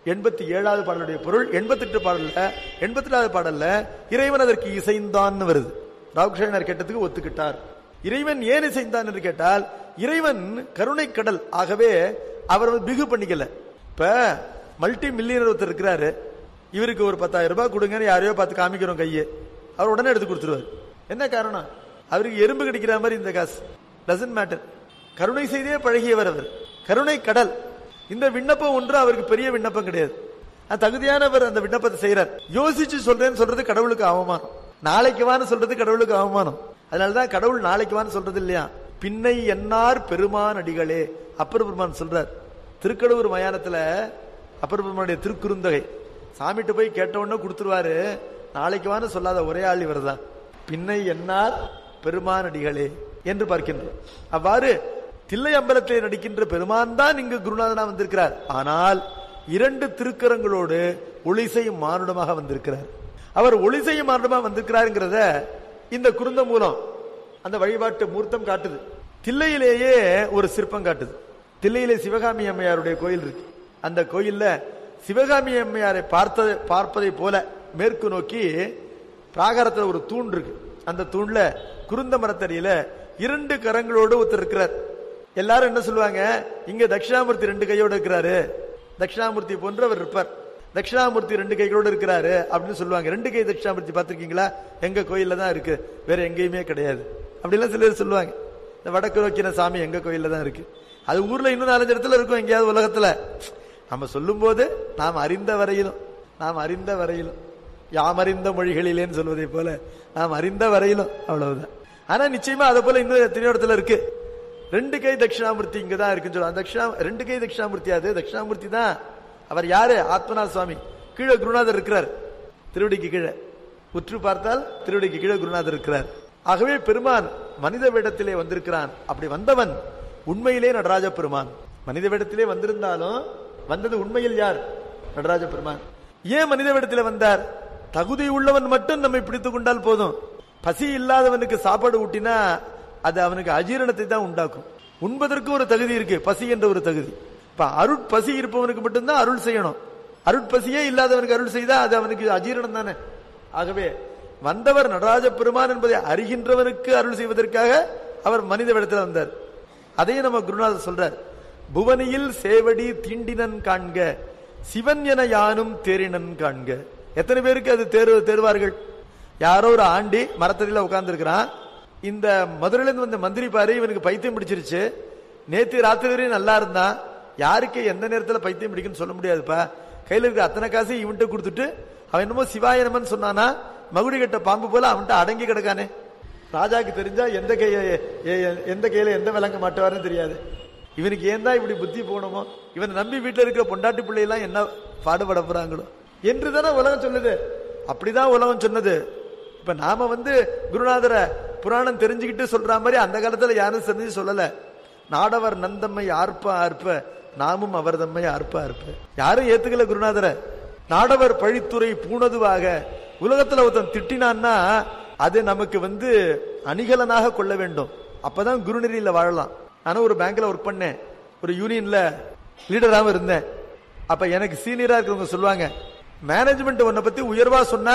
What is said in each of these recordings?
எண்பத்தி ஏழாவது பாடலுடைய பொருள் எண்பத்தி எட்டு பாடல்ல எண்பத்தி ஏழாவது பாடல்ல இறைவன் அதற்கு இசைந்தான் வருது ராமகிருஷ்ணர் கேட்டதுக்கு ஒத்துக்கிட்டார் இறைவன் ஏன் இசைந்தான் என்று கேட்டால் இறைவன் கருணை கடல் ஆகவே அவர் வந்து பிகு பண்ணிக்கல இப்ப மல்டி மில்லியனர் ஒருத்தர் இருக்கிறாரு இவருக்கு ஒரு பத்தாயிரம் ரூபாய் கொடுங்கன்னு யாரையோ பார்த்து காமிக்கிறோம் கையை அவர் உடனே எடுத்து கொடுத்துருவாரு என்ன காரணம் அவருக்கு எறும்பு கடிக்கிற மாதிரி இந்த காசு டசன்ட் மேட்டர் கருணை செய்தே பழகியவர் அவர் கருணை கடல் இந்த விண்ணப்பம் ஒன்று அவருக்கு பெரிய விண்ணப்பம் கிடையாது அது தகுதியானவர் அந்த விண்ணப்பத்தை செய்யறார் யோசிச்சு சொல்றேன்னு சொல்றது கடவுளுக்கு அவமானம் நாளைக்கு வான்னு சொல்றது கடவுளுக்கு அவமானம் அதனாலதான் கடவுள் நாளைக்கு வான்னு சொல்றது இல்லையா பின்னை என்னார் பெருமான் அடிகளே அப்பர் பெருமான் சொல்றார் திருக்கடவுர் மயானத்துல அப்பர் பெருமானுடைய திருக்குறுந்தகை சாமிகிட்ட போய் கேட்ட உடனே கொடுத்துருவாரு நாளைக்கு வான்னு சொல்லாத ஒரே ஆள் இவர்தான் பின்னை என்னார் பெருமான் அடிகளே என்று பார்க்கின்றோம் அவ்வாறு தில்லை அம்பலத்திலே நடிக்கின்ற பெருமான் தான் இங்கு குருநாதனா வந்திருக்கிறார் ஆனால் இரண்டு திருக்கரங்களோடு ஒளிசையும் மானுடமாக வந்திருக்கிறார் அவர் ஒளிசையும் மானுடமாக வந்திருக்கிறாருங்கிறத இந்த குருந்த மூலம் அந்த வழிபாட்டு மூர்த்தம் காட்டுது தில்லையிலேயே ஒரு சிற்பம் காட்டுது தில்லையிலே சிவகாமி அம்மையாருடைய கோயில் இருக்கு அந்த கோயில்ல சிவகாமி அம்மையாரை பார்த்த பார்ப்பதை போல மேற்கு நோக்கி பிராகாரத்துல ஒரு தூண் இருக்கு அந்த தூண்ல குருந்த மரத்தடியில இரண்டு கரங்களோடு ஒருத்தர் இருக்கிறார் எல்லாரும் என்ன சொல்லுவாங்க இங்க தட்சிணாமூர்த்தி ரெண்டு கையோடு இருக்கிறாரு தட்சிணாமூர்த்தி போன்று அவர் இருப்பார் தட்சிணாமூர்த்தி ரெண்டு கைகளோடு இருக்கிறாரு அப்படின்னு சொல்லுவாங்க ரெண்டு கை தட்சிணாமூர்த்தி பார்த்திருக்கீங்களா எங்க கோயில்ல தான் இருக்கு வேற எங்கேயுமே கிடையாது அப்படிலாம் சிலர் சொல்லுவாங்க இந்த வடக்கு நோக்கின சாமி எங்க கோயில்ல தான் இருக்கு அது ஊர்ல இன்னும் நாலஞ்சு இடத்துல இருக்கும் எங்கேயாவது உலகத்துல நம்ம சொல்லும் போது நாம் அறிந்த வரையிலும் நாம் அறிந்த வரையிலும் யாம் அறிந்த மொழிகளிலேன்னு சொல்வதை போல நாம் அறிந்த வரையிலும் அவ்வளவுதான் ஆனா நிச்சயமா அதை போல இன்னும் எத்தனையோ இடத்துல இருக்கு ரெண்டு கை தட்சிணாமூர்த்தி இங்க தான் இருக்குன்னு சொல்லுவாங்க தட்சிணா ரெண்டு கை தட்சிணாமூர்த்தி அது தட்சிணாமூர்த்தி தான் அவர் யாரு ஆத்மநாத சுவாமி கீழே குருநாதர் இருக்கிறார் திருவடிக்கு கீழே உற்று பார்த்தால் திருவடிக்கு கீழே குருநாதர் இருக்கிறார் ஆகவே பெருமான் மனித வேடத்திலே வந்திருக்கிறான் அப்படி வந்தவன் உண்மையிலே நடராஜ பெருமான் மனித வேடத்திலே வந்திருந்தாலும் வந்தது உண்மையில் யார் நடராஜ பெருமான் ஏன் மனித வேடத்திலே வந்தார் தகுதி உள்ளவன் மட்டும் நம்மை பிடித்துக் கொண்டால் போதும் பசி இல்லாதவனுக்கு சாப்பாடு ஊட்டினா அது அவனுக்கு அஜீரணத்தை தான் உண்டாக்கும் உண்பதற்கு ஒரு தகுதி இருக்கு பசி என்ற ஒரு தகுதி இப்ப அருட்பசி இருப்பவனுக்கு மட்டும்தான் அருள் செய்யணும் அருட்பசியே இல்லாதவனுக்கு அருள் செய்தா அது அவனுக்கு அஜீரணம் தானே ஆகவே வந்தவர் நடராஜ பெருமான் என்பதை அறிகின்றவனுக்கு அருள் செய்வதற்காக அவர் மனித விடத்தில் வந்தார் அதையும் நம்ம குருநாதர் சொல்றார் புவனியில் சேவடி தீண்டினன் காண்க சிவன் என யானும் தேரினன் காண்க எத்தனை பேருக்கு அது தேர்வு தேர்வார்கள் யாரோ ஒரு ஆண்டி மரத்தடியில உட்கார்ந்து இருக்கிறான் இந்த மதுரையில இருந்து வந்த மந்திரி பாரு இவனுக்கு பைத்தியம் பிடிச்சிருச்சு நேத்து ராத்திரி வரையும் நல்லா இருந்தான் யாருக்கு எந்த நேரத்துல பைத்தியம் பிடிக்குன்னு சொல்ல முடியாதுப்பா கையில இருக்க அத்தனை காசு இவன்கிட்ட கொடுத்துட்டு அவன் என்னமோ சிவாயனமன் சொன்னானா மகுடி கட்ட பாம்பு போல அவன்கிட்ட அடங்கி கிடக்கானே ராஜாக்கு தெரிஞ்சா எந்த கைய எ- எ- எந்த கையில எந்த விளங்க மாட்டுவாருன்னு தெரியாது இவனுக்கு ஏன் தான் இப்படி புத்தி போகணுமோ இவனை நம்பி வீட்டுல இருக்கிற பொண்டாட்டி பிள்ளை எல்லாம் என்ன பாடுபட போறாங்களோ என்று தானே உலகம் சொல்லுது அப்படிதான் உலகம் சொன்னது இப்ப நாம வந்து குருநாதர புராணம் தெரிஞ்சுக்கிட்டு சொல்ற மாதிரி அந்த காலத்துல யாரும் தெரிஞ்சு சொல்லல நாடவர் நந்தம்மை ஆர்ப்ப ஆர்ப்ப நாமும் அவர் தம்மை ஆர்ப்ப ஆர்ப்ப யாரும் ஏத்துக்கல குருநாதர நாடவர் பழித்துறை பூணதுவாக உலகத்துல ஒருத்தன் திட்டினான்னா அது நமக்கு வந்து அணிகலனாக கொள்ள வேண்டும் அப்பதான் குருநெறியில வாழலாம் நானும் ஒரு பேங்க்ல ஒர்க் பண்ணேன் ஒரு யூனியன்ல லீடராகவும் இருந்தேன் அப்ப எனக்கு சீனியரா இருக்கிறவங்க சொல்லுவாங்க மேனேஜ்மெண்ட் உன்னை பத்தி உயர்வா சொன்னா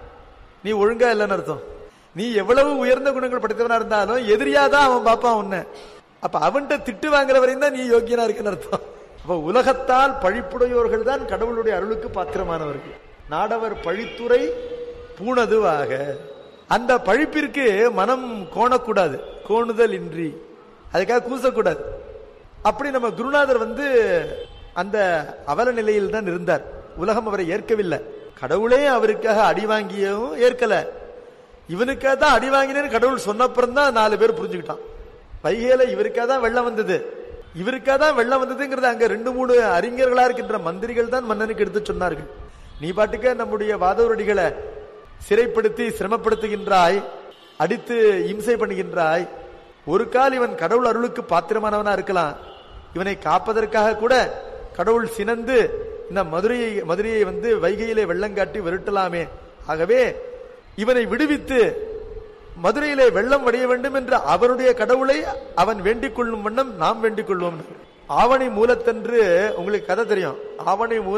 நீ ஒழுங்கா இல்லைன்னு அர்த்தம் நீ எவ்வளவு உயர்ந்த குணங்கள் படைத்தவனா இருந்தாலும் எதிரியாதான் அவன் பார்ப்பான் உன்னை அப்ப அவன்கிட்ட திட்டு வாங்குற வரையும் தான் நீ யோக்கியனா இருக்குன்னு அர்த்தம் அப்ப உலகத்தால் பழிப்புடையோர்கள் தான் கடவுளுடைய அருளுக்கு பாத்திரமானவர்கள் நாடவர் பழித்துறை பூணதுவாக அந்த பழிப்பிற்கு மனம் கோணக்கூடாது கோணுதல் இன்றி அதுக்காக கூசக்கூடாது அப்படி நம்ம குருநாதர் வந்து அந்த அவல நிலையில் தான் இருந்தார் உலகம் அவரை ஏற்கவில்லை கடவுளே அவருக்காக அடி வாங்கியும் ஏற்கல இவனுக்காக தான் அடி வாங்கினேன்னு கடவுள் சொன்னப்புறம் தான் நாலு பேர் புரிஞ்சுக்கிட்டான் வைகையில இவருக்காக தான் வெள்ளம் வந்தது இவருக்காக தான் வெள்ளம் வந்ததுங்கிறது அங்க ரெண்டு மூணு அறிஞர்களா இருக்கின்ற மந்திரிகள் தான் மன்னனுக்கு எடுத்து சொன்னார்கள் நீ பாட்டுக்க நம்முடைய வாதவரடிகளை சிறைப்படுத்தி சிரமப்படுத்துகின்றாய் அடித்து இம்சை பண்ணுகின்றாய் ஒரு கால் இவன் கடவுள் அருளுக்கு பாத்திரமானவனா இருக்கலாம் இவனை காப்பதற்காக கூட கடவுள் சினந்து இந்த மதுரையை மதுரையை வந்து வைகையிலே வெள்ளங்காட்டி விரட்டலாமே ஆகவே இவனை விடுவித்து மதுரையிலே வெள்ளம் வடிய வேண்டும் என்று அவருடைய கடவுளை அவன் வேண்டிக் கொள்ளும் வண்ணம் நாம் வேண்டிக் கொள்வோம் ஆவணி மூலத்தன்று உங்களுக்கு கதை தெரியும் ஆவணி மூல